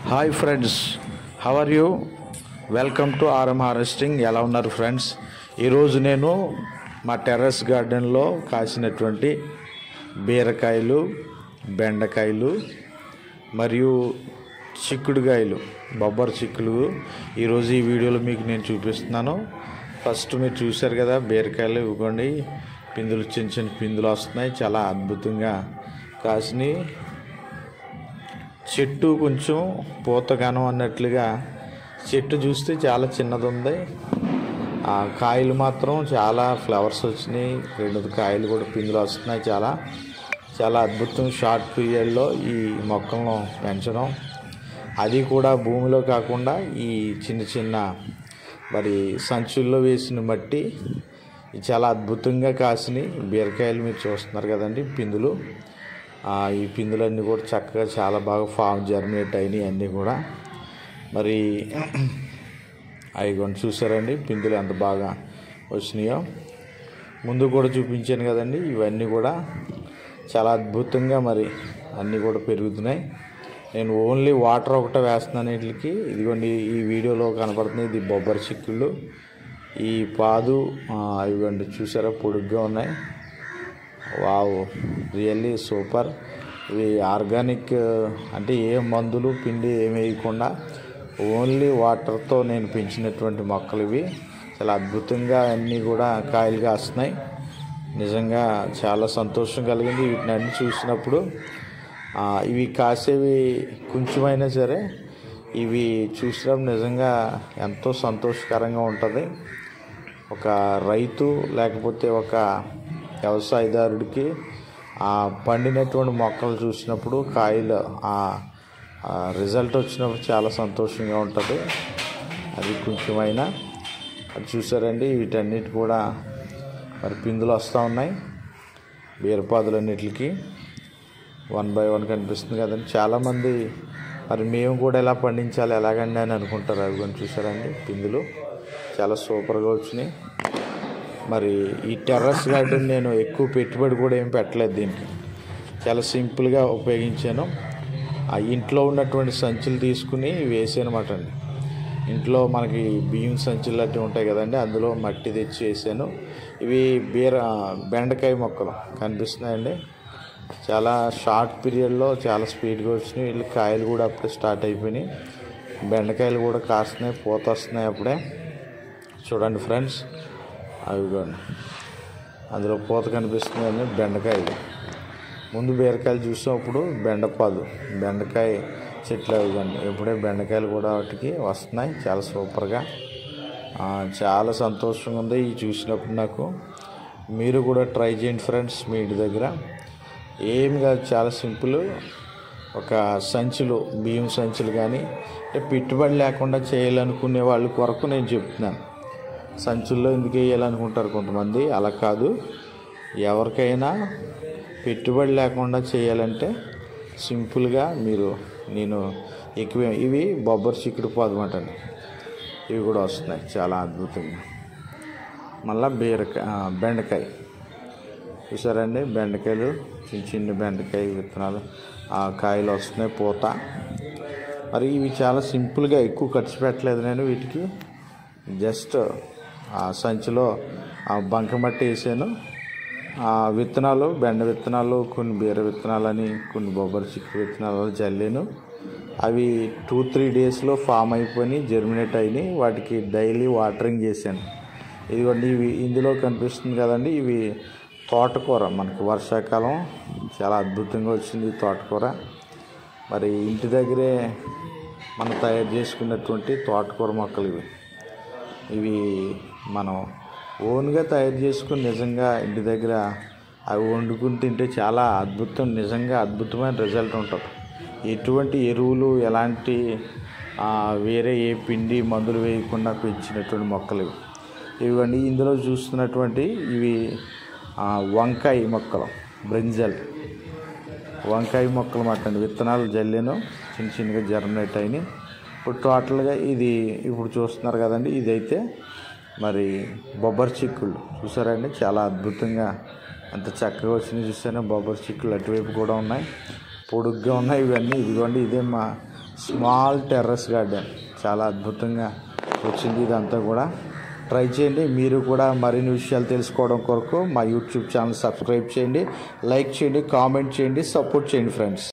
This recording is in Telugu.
hi friends how are you welcome to RM harvesting ఎలా ఉన్నారు ఫ్రెండ్స్ ఈరోజు నేను మా టెర్రస్ గార్డెన్లో కాసినటువంటి బీరకాయలు బెండకాయలు మరియు చిక్కుడుకాయలు బొబ్బరి చిక్కులు ఈరోజు ఈ వీడియోలో మీకు నేను చూపిస్తున్నాను ఫస్ట్ మీరు చూశారు కదా బీరకాయలు ఇవ్వండి పిందులు చిన్న చిన్న పిందులు వస్తున్నాయి చాలా అద్భుతంగా కాసినాయి చెట్టు కొంచెం పూతగానం అన్నట్లుగా చెట్టు చూస్తే చాలా చిన్నది ఉంది ఆ కాయలు మాత్రం చాలా ఫ్లవర్స్ వచ్చినాయి రెండు కాయలు కూడా పిందులు వస్తున్నాయి చాలా చాలా అద్భుతం షార్ట్ పీరియడ్లో ఈ మొక్కలను పెంచడం అది కూడా భూమిలో కాకుండా ఈ చిన్న చిన్న మరి సంచుల్లో వేసిన మట్టి ఇది చాలా అద్భుతంగా కాసినాయి బీరకాయలు మీరు చూస్తున్నారు కదండి పిందులు ఆ, ఈ పిందులన్నీ కూడా చక్కగా చాలా బాగా ఫామ్ జర్మినేట్ అయినాయి అన్నీ కూడా మరి అవి కొన్ని చూసారండి పిందులు ఎంత బాగా వచ్చినాయో ముందు కూడా చూపించాను కదండి ఇవన్నీ కూడా చాలా అద్భుతంగా మరి అన్నీ కూడా పెరుగుతున్నాయి నేను ఓన్లీ వాటర్ ఒకటే వేస్తున్నాను వీటికి ఇదిగోండి ఈ వీడియోలో కనపడుతుంది ఇది బొబ్బరి చిక్కుళ్ళు ఈ పాదు ఆ, ఇవ్వండి చూసారా పొడుగ్గా ఉన్నాయి వావ్ రియల్లీ సూపర్ ఇవి ఆర్గానిక్ అంటే ఏ మందులు పిండి ఏమి వేయకుండా ఓన్లీ వాటర్తో నేను పెంచినటువంటి మొక్కలు ఇవి చాలా అద్భుతంగా అన్నీ కూడా కాయలు కాస్తున్నాయి నిజంగా చాలా సంతోషం కలిగింది వీటిని అన్ని చూసినప్పుడు ఆ, ఇవి కాసేవి కొంచెమైనా సరే ఇవి చూసినప్పుడు నిజంగా ఎంతో సంతోషకరంగా ఉంటుంది ఒక రైతు లేకపోతే ఒక వ్యవసాయదారుడికి ఆ పండినటువంటి మొక్కలు చూసినప్పుడు కాయలు ఆ ఆ రిజల్ట్ వచ్చినప్పుడు చాలా సంతోషంగా ఉంటుంది అది కొంచెమైనా అది చూసారండి వీటన్నిటి కూడా మరి పిందులు వస్తూ ఉన్నాయి బీరపాదులన్నిటికి వన్ బై వన్ కనిపిస్తుంది కదండి చాలామంది మరి మేము కూడా ఎలా పండించాలి ఎలాగండి అని అనుకుంటారు అవి కొన్ని చూసారండి పిందులు చాలా సూపర్గా వచ్చినాయి మరి ఈ టెర్రస్ గార్డెన్ నేను ఎక్కువ పెట్టుబడి కూడా ఏం పెట్టలేదు దీనికి చాలా సింపుల్గా ఉపయోగించాను ఆ ఇంట్లో ఉన్నటువంటి సంచులు తీసుకుని వేసాను అనమాట అండి ఇంట్లో మనకి బియ్యం సంచులు లాంటివి ఉంటాయి కదండి అందులో మట్టి తెచ్చి వేసాను ఇవి బీర బెండకాయ మొక్కలు కనిపిస్తున్నాయండి చాలా షార్ట్ పీరియడ్లో చాలా స్పీడ్గా వచ్చినాయి వీళ్ళు కాయలు కూడా అప్పుడే స్టార్ట్ అయిపోయినాయి బెండకాయలు కూడా కాస్తున్నాయి పూత వస్తున్నాయి అప్పుడే చూడండి ఫ్రెండ్స్ అవి కూడా అందులో పూత కనిపిస్తుందండి బెండకాయలు ముందు బీరకాయలు చూసినప్పుడు బెండపాదు బెండకాయ చెట్లు అవి ఇవ్వండి ఇప్పుడే బెండకాయలు కూడా వాటికి వస్తున్నాయి చాలా సూపర్గా ఆ, చాలా సంతోషంగా ఉంది ఇవి చూసినప్పుడు నాకు మీరు కూడా ట్రై చేయండి ఫ్రెండ్స్ మీ ఇంటి దగ్గర ఏమి కాదు చాలా సింపుల్ ఒక సంచులు బియ్యం సంచులు కానీ అంటే పెట్టుబడి లేకుండా చేయాలనుకునే వాళ్ళ కొరకు నేను చెప్తున్నాను సంచుల్లో ఎందుకు వేయాలనుకుంటారు కొంతమంది అలా కాదు ఎవరికైనా పెట్టుబడి లేకుండా చేయాలంటే సింపుల్గా మీరు నేను ఎక్కువ ఇవి బొబ్బరి చిక్కుడు పాదు అండి ఇవి కూడా వస్తున్నాయి చాలా అద్భుతంగా మళ్ళా బీరకాయ ఆ, బెండకాయ చూసారండి బెండకాయలు చిన్న చిన్న బెండకాయ విత్తనాలు ఆ కాయలు వస్తున్నాయి పూత మరి ఇవి చాలా సింపుల్గా ఎక్కువ ఖర్చు పెట్టలేదు నేను వీటికి జస్ట్ ఆ సంచిలో ఆ బంకమట్టి వేసాను ఆ విత్తనాలు బెండ విత్తనాలు కొన్ని బీర విత్తనాలని కొన్ని బొబ్బరి చిక్కు విత్తనాలు జల్లాను అవి టూ త్రీ డేస్లో ఫామ్ అయిపోయి జర్మినేట్ అయినాయి వాటికి డైలీ వాటరింగ్ చేశాను ఇదిగోండి ఇవి ఇందులో కనిపిస్తుంది కదండి ఇవి తోటకూర మనకి వర్షాకాలం చాలా అద్భుతంగా వచ్చింది ఈ తోటకూర మరి ఇంటి దగ్గరే మనం తయారు చేసుకున్నటువంటి తోటకూర మొక్కలు ఇవి ఇవి మనం ఓన్గా తయారు చేసుకుని నిజంగా ఇంటి దగ్గర అవి వండుకుని తింటే చాలా అద్భుతం నిజంగా అద్భుతమైన రిజల్ట్ ఉంటుంది ఎటువంటి ఎరువులు ఎలాంటి ఆ, వేరే ఏ పిండి మందులు వేయకుండా పెంచినటువంటి మొక్కలు ఇవి ఇవ్వండి ఇందులో చూస్తున్నటువంటి ఇవి ఆ, వంకాయ మొక్కలు బ్రింజల్ వంకాయ మొక్కలు మాటండి విత్తనాలు జల్లాను చిన్న చిన్నగా జర్మినేట్ అయినాయి ఇప్పుడు టోటల్గా ఇది ఇప్పుడు చూస్తున్నారు కదండి ఇదైతే మరి బొబ్బరి చిక్కుళ్ళు చూసారండి చాలా అద్భుతంగా ఎంత చక్కగా వచ్చినాయి చూసాను బొబ్బరి చిక్కులు అటువైపు కూడా ఉన్నాయి పొడుగ్గా ఉన్నాయి ఇవన్నీ ఇదిగోండి ఇదే మా స్మాల్ టెర్రస్ గార్డెన్ చాలా అద్భుతంగా వచ్చింది ఇదంతా కూడా ట్రై చేయండి మీరు కూడా మరిన్ని విషయాలు తెలుసుకోవడం కొరకు మా యూట్యూబ్ ఛానల్ సబ్స్క్రైబ్ చేయండి లైక్ చేయండి కామెంట్ చేయండి సపోర్ట్ చేయండి ఫ్రెండ్స్